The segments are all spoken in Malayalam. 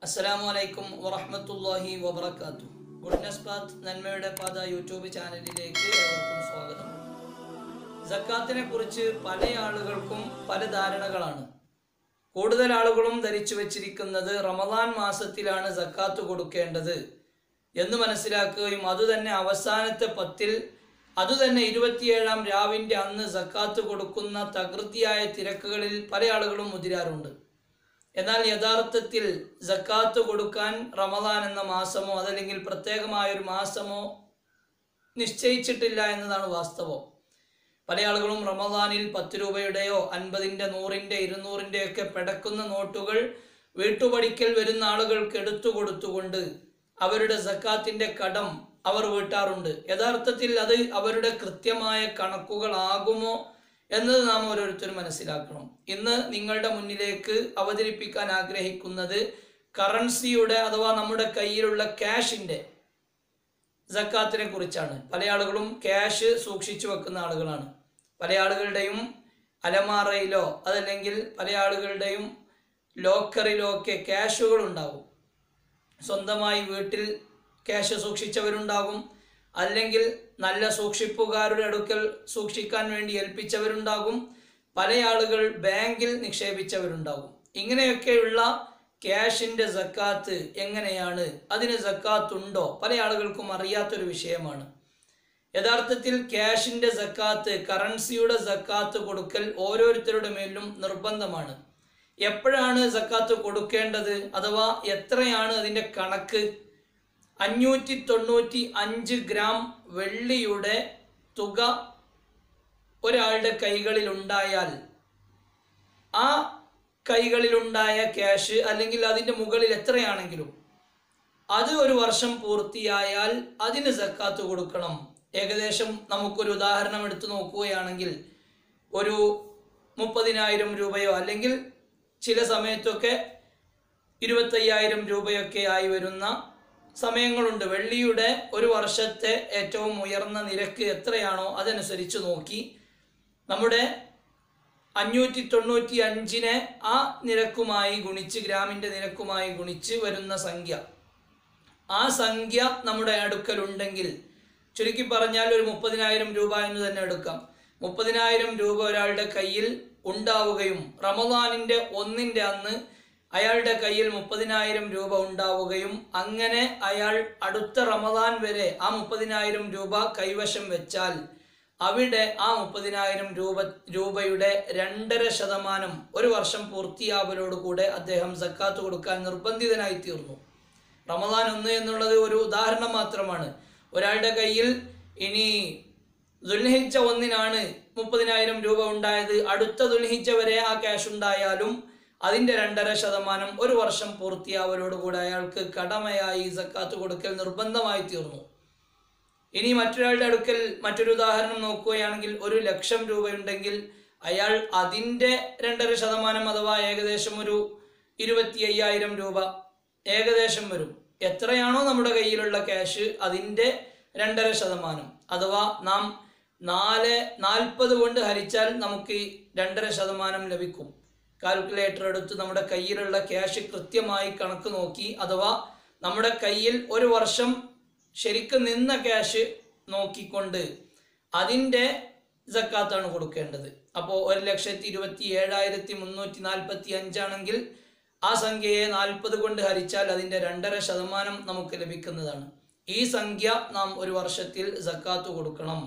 അസ്സലാമു അലൈക്കും വറഹ്മത്തുള്ളാഹി വബറകാത്തു ഗുഡ്നസ് പാത്ത് നന്മയുടെ പാത യൂട്യൂബ് ചാനലിലേക്ക് ഏവർക്കും സ്വാഗതം സക്കാത്തിനെ കുറിച്ച് പല ആളുകൾക്കും പല ധാരണകളാണ് കൂടുതൽ ആളുകളും ധരിച്ചു വച്ചിരിക്കുന്നത് റമദാൻ മാസത്തിലാണ് സക്കാത്ത് കൊടുക്കേണ്ടത് എന്ന് മനസ്സിലാക്കുകയും അതുതന്നെ അവസാനത്തെ പത്തിൽ അതുതന്നെ ഇരുപത്തിയേഴാം രാവിൻ്റെ അന്ന് സക്കാത്ത് കൊടുക്കുന്ന തകൃതിയായ തിരക്കുകളിൽ പല ആളുകളും മുതിരാറുണ്ട് എന്നാൽ യഥാർത്ഥത്തിൽ സക്കാത്ത് കൊടുക്കാൻ റമദാൻ എന്ന മാസമോ അതല്ലെങ്കിൽ പ്രത്യേകമായ ഒരു മാസമോ നിശ്ചയിച്ചിട്ടില്ല എന്നതാണ് വാസ്തവം പല ആളുകളും റമദാനിൽ പത്ത് രൂപയുടെയോ അൻപതിൻ്റെ നൂറിൻ്റെ ഇരുന്നൂറിൻ്റെ ഒക്കെ പിടക്കുന്ന നോട്ടുകൾ വീട്ടുപടിക്കൽ വരുന്ന ആളുകൾക്ക് എടുത്തു കൊടുത്തുകൊണ്ട് അവരുടെ സക്കാത്തിൻ്റെ കടം അവർ വീട്ടാറുണ്ട് യഥാർത്ഥത്തിൽ അത് അവരുടെ കൃത്യമായ കണക്കുകളാകുമോ എന്നത് നാം ഓരോരുത്തരും മനസ്സിലാക്കണം ഇന്ന് നിങ്ങളുടെ മുന്നിലേക്ക് അവതരിപ്പിക്കാൻ ആഗ്രഹിക്കുന്നത് കറൻസിയുടെ അഥവാ നമ്മുടെ കയ്യിലുള്ള ക്യാഷിൻ്റെ സക്കാത്തിനെ കുറിച്ചാണ് പല ആളുകളും ക്യാഷ് സൂക്ഷിച്ചു വെക്കുന്ന ആളുകളാണ് പല ആളുകളുടെയും അലമാറയിലോ അതല്ലെങ്കിൽ പല ആളുകളുടെയും ലോക്കറിലോ ഒക്കെ ക്യാഷുകൾ ഉണ്ടാവും സ്വന്തമായി വീട്ടിൽ ക്യാഷ് സൂക്ഷിച്ചവരുണ്ടാകും അല്ലെങ്കിൽ നല്ല സൂക്ഷിപ്പുകാരുടെ അടുക്കൽ സൂക്ഷിക്കാൻ വേണ്ടി ഏൽപ്പിച്ചവരുണ്ടാകും പല ആളുകൾ ബാങ്കിൽ നിക്ഷേപിച്ചവരുണ്ടാകും ഇങ്ങനെയൊക്കെയുള്ള ക്യാഷിൻ്റെ സക്കാത്ത് എങ്ങനെയാണ് അതിന് സക്കാത്ത് ഉണ്ടോ പല ആളുകൾക്കും അറിയാത്തൊരു വിഷയമാണ് യഥാർത്ഥത്തിൽ ക്യാഷിൻ്റെ സക്കാത്ത് കറൻസിയുടെ സക്കാത്ത് കൊടുക്കൽ ഓരോരുത്തരുടെ മേലും നിർബന്ധമാണ് എപ്പോഴാണ് സക്കാത്ത് കൊടുക്കേണ്ടത് അഥവാ എത്രയാണ് അതിൻ്റെ കണക്ക് അഞ്ഞൂറ്റി തൊണ്ണൂറ്റി അഞ്ച് ഗ്രാം വെള്ളിയുടെ തുക ഒരാളുടെ കൈകളിൽ ഉണ്ടായാൽ ആ കൈകളിലുണ്ടായ ക്യാഷ് അല്ലെങ്കിൽ അതിൻ്റെ മുകളിൽ എത്രയാണെങ്കിലും അത് ഒരു വർഷം പൂർത്തിയായാൽ അതിന് സക്കാത്ത് കൊടുക്കണം ഏകദേശം നമുക്കൊരു ഉദാഹരണം എടുത്തു നോക്കുകയാണെങ്കിൽ ഒരു മുപ്പതിനായിരം രൂപയോ അല്ലെങ്കിൽ ചില സമയത്തൊക്കെ ഇരുപത്തയ്യായിരം രൂപയൊക്കെ ആയി വരുന്ന സമയങ്ങളുണ്ട് വെള്ളിയുടെ ഒരു വർഷത്തെ ഏറ്റവും ഉയർന്ന നിരക്ക് എത്രയാണോ അതനുസരിച്ച് നോക്കി നമ്മുടെ അഞ്ഞൂറ്റി തൊണ്ണൂറ്റി അഞ്ചിനെ ആ നിരക്കുമായി ഗുണിച്ച് ഗ്രാമിൻ്റെ നിരക്കുമായി ഗുണിച്ച് വരുന്ന സംഖ്യ ആ സംഖ്യ നമ്മുടെ അടുക്കലുണ്ടെങ്കിൽ ചുരുക്കി പറഞ്ഞാൽ ഒരു മുപ്പതിനായിരം രൂപ എന്ന് തന്നെ എടുക്കാം മുപ്പതിനായിരം രൂപ ഒരാളുടെ കയ്യിൽ ഉണ്ടാവുകയും റമദാനിൻ്റെ ഒന്നിൻ്റെ അന്ന് അയാളുടെ കയ്യിൽ മുപ്പതിനായിരം രൂപ ഉണ്ടാവുകയും അങ്ങനെ അയാൾ അടുത്ത റമദാൻ വരെ ആ മുപ്പതിനായിരം രൂപ കൈവശം വെച്ചാൽ അവിടെ ആ മുപ്പതിനായിരം രൂപ രൂപയുടെ രണ്ടര ശതമാനം ഒരു വർഷം പൂർത്തിയാവലോടുകൂടെ അദ്ദേഹം സക്കാത്ത് കൊടുക്കാൻ നിർബന്ധിതനായി തീർന്നു റമദാൻ ഒന്ന് എന്നുള്ളത് ഒരു ഉദാഹരണം മാത്രമാണ് ഒരാളുടെ കയ്യിൽ ഇനി ദുൽഹിച്ച ഒന്നിനാണ് മുപ്പതിനായിരം രൂപ ഉണ്ടായത് അടുത്ത ദുൽഹിച്ച വരെ ആ ക്യാഷ് ഉണ്ടായാലും അതിൻ്റെ രണ്ടര ശതമാനം ഒരു വർഷം പൂർത്തിയാവലോടുകൂടെ അയാൾക്ക് കടമയായി സക്കാത്ത് കൊടുക്കൽ നിർബന്ധമായി തീർന്നു ഇനി മറ്റൊരാളുടെ അടുക്കൽ മറ്റൊരു ഉദാഹരണം നോക്കുകയാണെങ്കിൽ ഒരു ലക്ഷം രൂപയുണ്ടെങ്കിൽ അയാൾ അതിൻ്റെ രണ്ടര ശതമാനം അഥവാ ഏകദേശം ഒരു ഇരുപത്തി അയ്യായിരം രൂപ ഏകദേശം വരും എത്രയാണോ നമ്മുടെ കയ്യിലുള്ള ക്യാഷ് അതിൻ്റെ രണ്ടര ശതമാനം അഥവാ നാം നാല് നാൽപ്പത് കൊണ്ട് ഹരിച്ചാൽ നമുക്ക് രണ്ടര ശതമാനം ലഭിക്കും കാൽക്കുലേറ്റർ എടുത്ത് നമ്മുടെ കയ്യിലുള്ള ക്യാഷ് കൃത്യമായി കണക്ക് നോക്കി അഥവാ നമ്മുടെ കയ്യിൽ ഒരു വർഷം ശരിക്കും നിന്ന ക്യാഷ് നോക്കിക്കൊണ്ട് അതിൻ്റെ ജക്കാത്താണ് കൊടുക്കേണ്ടത് അപ്പോൾ ഒരു ലക്ഷത്തി ഇരുപത്തി ഏഴായിരത്തി മുന്നൂറ്റി നാൽപ്പത്തി അഞ്ചാണെങ്കിൽ ആ സംഖ്യയെ നാൽപ്പത് കൊണ്ട് ഹരിച്ചാൽ അതിൻ്റെ രണ്ടര ശതമാനം നമുക്ക് ലഭിക്കുന്നതാണ് ഈ സംഖ്യ നാം ഒരു വർഷത്തിൽ സക്കാത്ത് കൊടുക്കണം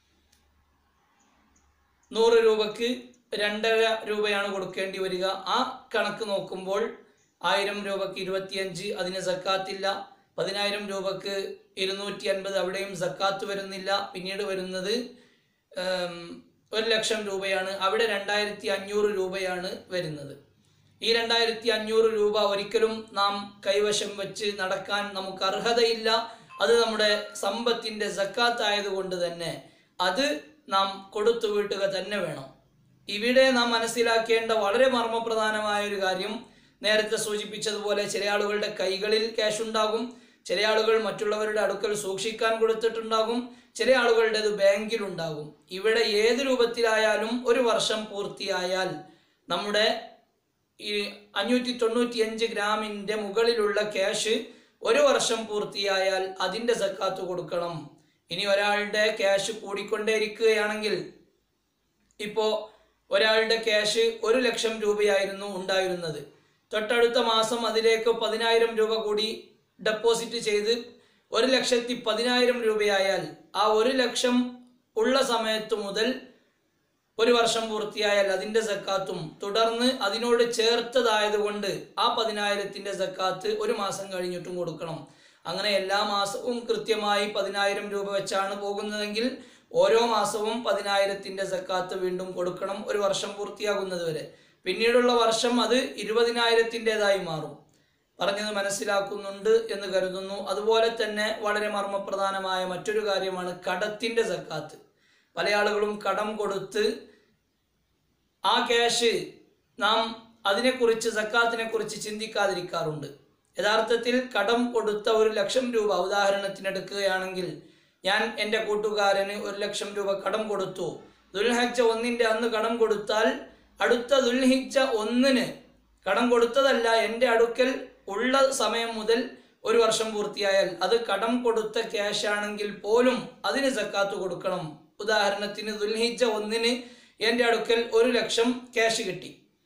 നൂറ് രൂപക്ക് രണ്ടര രൂപയാണ് കൊടുക്കേണ്ടി വരിക ആ കണക്ക് നോക്കുമ്പോൾ ആയിരം രൂപക്ക് ഇരുപത്തിയഞ്ച് അതിന് സക്കാത്തില്ല പതിനായിരം രൂപക്ക് ഇരുന്നൂറ്റി അൻപത് അവിടെയും സക്കാത്ത് വരുന്നില്ല പിന്നീട് വരുന്നത് ഒരു ലക്ഷം രൂപയാണ് അവിടെ രണ്ടായിരത്തി അഞ്ഞൂറ് രൂപയാണ് വരുന്നത് ഈ രണ്ടായിരത്തി അഞ്ഞൂറ് രൂപ ഒരിക്കലും നാം കൈവശം വെച്ച് നടക്കാൻ നമുക്ക് അർഹതയില്ല അത് നമ്മുടെ സമ്പത്തിൻ്റെ സക്കാത്ത് ആയതുകൊണ്ട് തന്നെ അത് നാം കൊടുത്തു വീട്ടുക തന്നെ വേണം ഇവിടെ നാം മനസ്സിലാക്കേണ്ട വളരെ മർമ്മപ്രധാനമായ ഒരു കാര്യം നേരത്തെ സൂചിപ്പിച്ചതുപോലെ ചില ആളുകളുടെ കൈകളിൽ ക്യാഷ് ഉണ്ടാകും ചില ആളുകൾ മറ്റുള്ളവരുടെ അടുക്കൽ സൂക്ഷിക്കാൻ കൊടുത്തിട്ടുണ്ടാകും ചില ആളുകളുടേത് ബാങ്കിലുണ്ടാകും ഇവിടെ ഏത് രൂപത്തിലായാലും ഒരു വർഷം പൂർത്തിയായാൽ നമ്മുടെ ഈ അഞ്ഞൂറ്റി തൊണ്ണൂറ്റി അഞ്ച് ഗ്രാമിന്റെ മുകളിലുള്ള ക്യാഷ് ഒരു വർഷം പൂർത്തിയായാൽ അതിന്റെ സക്കാത്ത് കൊടുക്കണം ഇനി ഒരാളുടെ ക്യാഷ് കൂടിക്കൊണ്ടേയിരിക്കുകയാണെങ്കിൽ ഇപ്പോ ഒരാളുടെ ക്യാഷ് ഒരു ലക്ഷം രൂപയായിരുന്നു ഉണ്ടായിരുന്നത് തൊട്ടടുത്ത മാസം അതിലേക്ക് പതിനായിരം രൂപ കൂടി ഡെപ്പോസിറ്റ് ചെയ്ത് ഒരു ലക്ഷത്തി പതിനായിരം രൂപയായാൽ ആ ഒരു ലക്ഷം ഉള്ള സമയത്ത് മുതൽ ഒരു വർഷം പൂർത്തിയായാൽ അതിന്റെ സക്കാത്തും തുടർന്ന് അതിനോട് ചേർത്തതായതുകൊണ്ട് ആ പതിനായിരത്തിന്റെ സക്കാത്ത് ഒരു മാസം കഴിഞ്ഞിട്ടും കൊടുക്കണം അങ്ങനെ എല്ലാ മാസവും കൃത്യമായി പതിനായിരം രൂപ വെച്ചാണ് പോകുന്നതെങ്കിൽ ഓരോ മാസവും പതിനായിരത്തിന്റെ സക്കാത്ത് വീണ്ടും കൊടുക്കണം ഒരു വർഷം പൂർത്തിയാകുന്നത് വരെ പിന്നീടുള്ള വർഷം അത് ഇരുപതിനായിരത്തിൻ്റെതായി മാറും പറഞ്ഞത് മനസ്സിലാക്കുന്നുണ്ട് എന്ന് കരുതുന്നു അതുപോലെ തന്നെ വളരെ മർമ്മപ്രധാനമായ മറ്റൊരു കാര്യമാണ് കടത്തിന്റെ സക്കാത്ത് പല ആളുകളും കടം കൊടുത്ത് ആ ക്യാഷ് നാം അതിനെക്കുറിച്ച് സക്കാത്തിനെ കുറിച്ച് ചിന്തിക്കാതിരിക്കാറുണ്ട് യഥാർത്ഥത്തിൽ കടം കൊടുത്ത ഒരു ലക്ഷം രൂപ ഉദാഹരണത്തിന് എടുക്കുകയാണെങ്കിൽ ഞാൻ എൻ്റെ കൂട്ടുകാരന് ഒരു ലക്ഷം രൂപ കടം കൊടുത്തു ദുൽഹജ്ജ ഒന്നിൻ്റെ അന്ന് കടം കൊടുത്താൽ അടുത്ത ദുൽഹിജ്ജ ഒന്നിന് കടം കൊടുത്തതല്ല എൻ്റെ അടുക്കൽ ഉള്ള സമയം മുതൽ ഒരു വർഷം പൂർത്തിയായാൽ അത് കടം കൊടുത്ത ക്യാഷ് ആണെങ്കിൽ പോലും അതിന് സക്കാത്ത് കൊടുക്കണം ഉദാഹരണത്തിന് ദുൽഹിജ്ജ ഒന്നിന് എൻ്റെ അടുക്കൽ ഒരു ലക്ഷം ക്യാഷ് കിട്ടി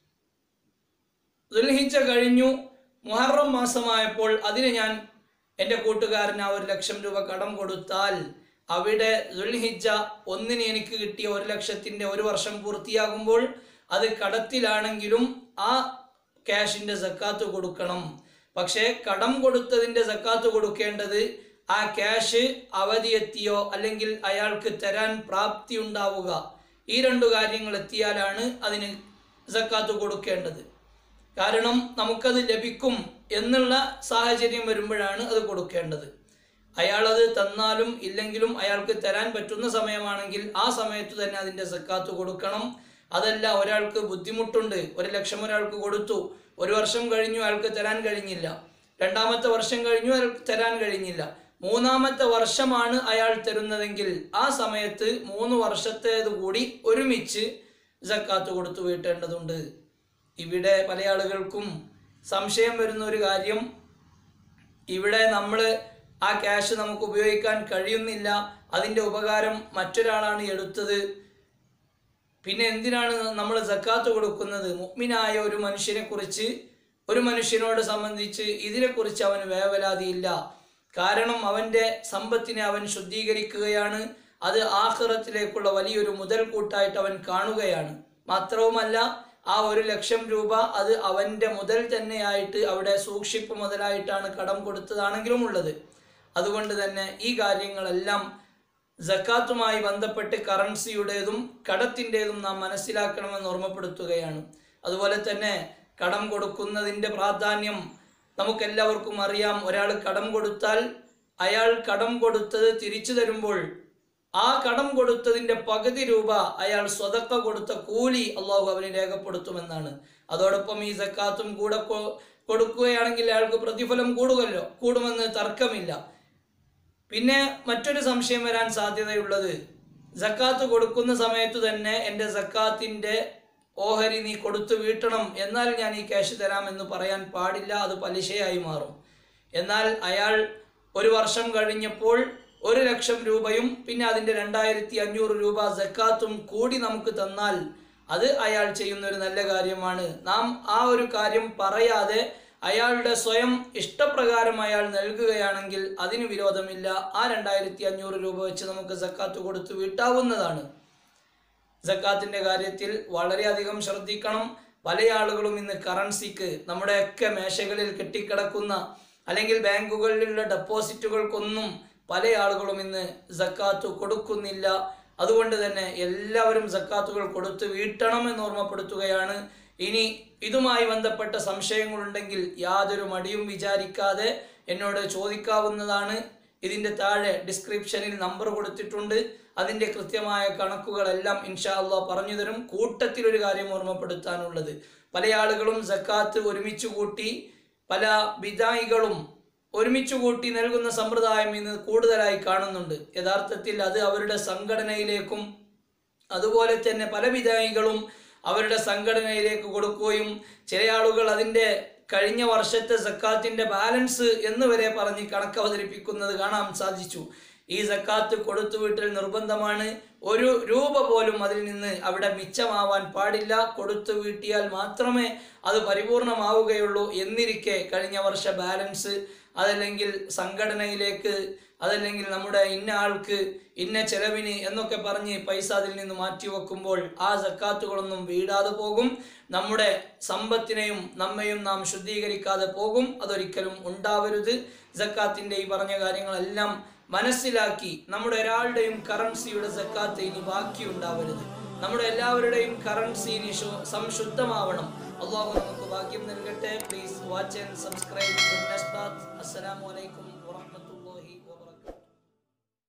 ദുൽഹിജ്ജ കഴിഞ്ഞു മുഹറം മാസമായപ്പോൾ അതിന് ഞാൻ എൻ്റെ കൂട്ടുകാരന് ആ ഒരു ലക്ഷം രൂപ കടം കൊടുത്താൽ അവിടെ ദുൽഹിജ്ജ ഒന്നിന് എനിക്ക് കിട്ടിയ ഒരു ലക്ഷത്തിൻ്റെ ഒരു വർഷം പൂർത്തിയാകുമ്പോൾ അത് കടത്തിലാണെങ്കിലും ആ ക്യാഷിൻ്റെ സക്കാത്ത് കൊടുക്കണം പക്ഷേ കടം കൊടുത്തതിൻ്റെ സക്കാത്ത് കൊടുക്കേണ്ടത് ആ ക്യാഷ് അവധിയെത്തിയോ അല്ലെങ്കിൽ അയാൾക്ക് തരാൻ പ്രാപ്തി ഉണ്ടാവുക ഈ രണ്ടു കാര്യങ്ങൾ എത്തിയാലാണ് അതിന് സക്കാത്ത് കൊടുക്കേണ്ടത് കാരണം നമുക്കത് ലഭിക്കും എന്നുള്ള സാഹചര്യം വരുമ്പോഴാണ് അത് കൊടുക്കേണ്ടത് അയാളത് തന്നാലും ഇല്ലെങ്കിലും അയാൾക്ക് തരാൻ പറ്റുന്ന സമയമാണെങ്കിൽ ആ സമയത്ത് തന്നെ അതിൻ്റെ സക്കാത്ത് കൊടുക്കണം അതല്ല ഒരാൾക്ക് ബുദ്ധിമുട്ടുണ്ട് ഒരു ലക്ഷം ഒരാൾക്ക് കൊടുത്തു ഒരു വർഷം കഴിഞ്ഞു അയാൾക്ക് തരാൻ കഴിഞ്ഞില്ല രണ്ടാമത്തെ വർഷം കഴിഞ്ഞു അയാൾക്ക് തരാൻ കഴിഞ്ഞില്ല മൂന്നാമത്തെ വർഷമാണ് അയാൾ തരുന്നതെങ്കിൽ ആ സമയത്ത് മൂന്ന് വർഷത്തേത് കൂടി ഒരുമിച്ച് സക്കാത്ത് കൊടുത്തു വീട്ടേണ്ടതുണ്ട് ഇവിടെ പല ആളുകൾക്കും സംശയം വരുന്ന ഒരു കാര്യം ഇവിടെ നമ്മൾ ആ ക്യാഷ് നമുക്ക് ഉപയോഗിക്കാൻ കഴിയുന്നില്ല അതിൻ്റെ ഉപകാരം മറ്റൊരാളാണ് എടുത്തത് പിന്നെ എന്തിനാണ് നമ്മൾ സക്കാത്ത് കൊടുക്കുന്നത് മുഗ്മിനായ ഒരു മനുഷ്യനെ കുറിച്ച് ഒരു മനുഷ്യനോട് സംബന്ധിച്ച് ഇതിനെക്കുറിച്ച് അവന് വേവലാതിയില്ല കാരണം അവൻ്റെ സമ്പത്തിനെ അവൻ ശുദ്ധീകരിക്കുകയാണ് അത് ആഹ്റത്തിലേക്കുള്ള വലിയൊരു മുതൽക്കൂട്ടായിട്ട് അവൻ കാണുകയാണ് മാത്രവുമല്ല ആ ഒരു ലക്ഷം രൂപ അത് അവൻ്റെ മുതൽ തന്നെയായിട്ട് അവിടെ സൂക്ഷിപ്പ് മുതലായിട്ടാണ് കടം കൊടുത്തതാണെങ്കിലും ഉള്ളത് അതുകൊണ്ട് തന്നെ ഈ കാര്യങ്ങളെല്ലാം ജക്കാത്തുമായി ബന്ധപ്പെട്ട് കറൻസിയുടേതും കടത്തിൻ്റെതും നാം മനസ്സിലാക്കണമെന്ന് ഓർമ്മപ്പെടുത്തുകയാണ് അതുപോലെ തന്നെ കടം കൊടുക്കുന്നതിൻ്റെ പ്രാധാന്യം നമുക്കെല്ലാവർക്കും അറിയാം ഒരാൾ കടം കൊടുത്താൽ അയാൾ കടം കൊടുത്തത് തിരിച്ചു തരുമ്പോൾ ആ കടം കൊടുത്തതിന്റെ പകുതി രൂപ അയാൾ സ്വതക്ക കൊടുത്ത കൂലി അള്ളാഹു അവന് രേഖപ്പെടുത്തുമെന്നാണ് അതോടൊപ്പം ഈ സക്കാത്തും കൂടെ കൊ- കൊടുക്കുകയാണെങ്കിൽ അയാൾക്ക് പ്രതിഫലം കൂടുമല്ലോ കൂടുമെന്ന് തർക്കമില്ല പിന്നെ മറ്റൊരു സംശയം വരാൻ സാധ്യതയുള്ളത് സക്കാത്ത് കൊടുക്കുന്ന സമയത്ത് തന്നെ എൻ്റെ സക്കാത്തിൻ്റെ ഓഹരി നീ കൊടുത്തു വീട്ടണം എന്നാൽ ഞാൻ ഈ ക്യാഷ് തരാമെന്ന് പറയാൻ പാടില്ല അത് പലിശയായി മാറും എന്നാൽ അയാൾ ഒരു വർഷം കഴിഞ്ഞപ്പോൾ ഒരു ലക്ഷം രൂപയും പിന്നെ അതിൻ്റെ രണ്ടായിരത്തി അഞ്ഞൂറ് രൂപ സക്കാത്തും കൂടി നമുക്ക് തന്നാൽ അത് അയാൾ ചെയ്യുന്ന ഒരു നല്ല കാര്യമാണ് നാം ആ ഒരു കാര്യം പറയാതെ അയാളുടെ സ്വയം ഇഷ്ടപ്രകാരം അയാൾ നൽകുകയാണെങ്കിൽ അതിന് വിരോധമില്ല ആ രണ്ടായിരത്തി അഞ്ഞൂറ് രൂപ വെച്ച് നമുക്ക് സക്കാത്ത് കൊടുത്ത് വീട്ടാവുന്നതാണ് സക്കാത്തിന്റെ കാര്യത്തിൽ വളരെയധികം ശ്രദ്ധിക്കണം പല ആളുകളും ഇന്ന് കറൻസിക്ക് നമ്മുടെയൊക്കെ മേശകളിൽ കെട്ടിക്കിടക്കുന്ന അല്ലെങ്കിൽ ബാങ്കുകളിലുള്ള ഡെപ്പോസിറ്റുകൾക്കൊന്നും പല ആളുകളും ഇന്ന് സക്കാത്ത് കൊടുക്കുന്നില്ല അതുകൊണ്ട് തന്നെ എല്ലാവരും സക്കാത്തുകൾ കൊടുത്ത് വീട്ടണം എന്ന് ഓർമ്മപ്പെടുത്തുകയാണ് ഇനി ഇതുമായി ബന്ധപ്പെട്ട സംശയങ്ങളുണ്ടെങ്കിൽ യാതൊരു മടിയും വിചാരിക്കാതെ എന്നോട് ചോദിക്കാവുന്നതാണ് ഇതിൻ്റെ താഴെ ഡിസ്ക്രിപ്ഷനിൽ നമ്പർ കൊടുത്തിട്ടുണ്ട് അതിൻ്റെ കൃത്യമായ കണക്കുകളെല്ലാം ഇൻഷാ അള്ളാഹ് പറഞ്ഞു തരും കൂട്ടത്തിൽ ഒരു കാര്യം ഓർമ്മപ്പെടുത്താനുള്ളത് പല ആളുകളും സക്കാത്ത് ഒരുമിച്ച് കൂട്ടി പല ബിദായികളും ഒരുമിച്ച് കൂട്ടി നൽകുന്ന സമ്പ്രദായം ഇന്ന് കൂടുതലായി കാണുന്നുണ്ട് യഥാർത്ഥത്തിൽ അത് അവരുടെ സംഘടനയിലേക്കും അതുപോലെ തന്നെ പല വിധായികളും അവരുടെ സംഘടനയിലേക്ക് കൊടുക്കുകയും ചില ആളുകൾ അതിൻ്റെ കഴിഞ്ഞ വർഷത്തെ സക്കാത്തിന്റെ ബാലൻസ് എന്ന് വരെ പറഞ്ഞ് കണക്ക് അവതരിപ്പിക്കുന്നത് കാണാൻ സാധിച്ചു ഈ സക്കാത്ത് കൊടുത്തുവിട്ടൽ നിർബന്ധമാണ് ഒരു രൂപ പോലും അതിൽ നിന്ന് അവിടെ മിച്ചമാവാൻ പാടില്ല കൊടുത്തു വീട്ടിയാൽ മാത്രമേ അത് പരിപൂർണമാവുകയുള്ളൂ എന്നിരിക്കെ കഴിഞ്ഞ വർഷ ബാലൻസ് അതല്ലെങ്കിൽ സംഘടനയിലേക്ക് അതല്ലെങ്കിൽ നമ്മുടെ ഇന്ന ആൾക്ക് ഇന്ന ചെലവിന് എന്നൊക്കെ പറഞ്ഞ് പൈസ അതിൽ നിന്ന് മാറ്റി വെക്കുമ്പോൾ ആ സക്കാത്തുകളൊന്നും വീടാതെ പോകും നമ്മുടെ സമ്പത്തിനെയും നമ്മയും നാം ശുദ്ധീകരിക്കാതെ പോകും അതൊരിക്കലും ഉണ്ടാവരുത് സക്കാത്തിന്റെ ഈ പറഞ്ഞ കാര്യങ്ങളെല്ലാം മനസ്സിലാക്കി നമ്മുടെ ഒരാളുടെയും കറൻസിയുടെ സക്കാത്ത് ഇനി ബാക്കി ഉണ്ടാവരുത് നമ്മുടെ എല്ലാവരുടെയും കറൻസി ഇനി ശു- സംശുദ്ധമാവണം അള്ളാഹു നമുക്ക് ഭാഗ്യം നൽകട്ടെ പ്ലീസ് വാച്ച് ആൻഡ് സബ്സ്ക്രൈബ് അസ്സലാമു അലൈക്കും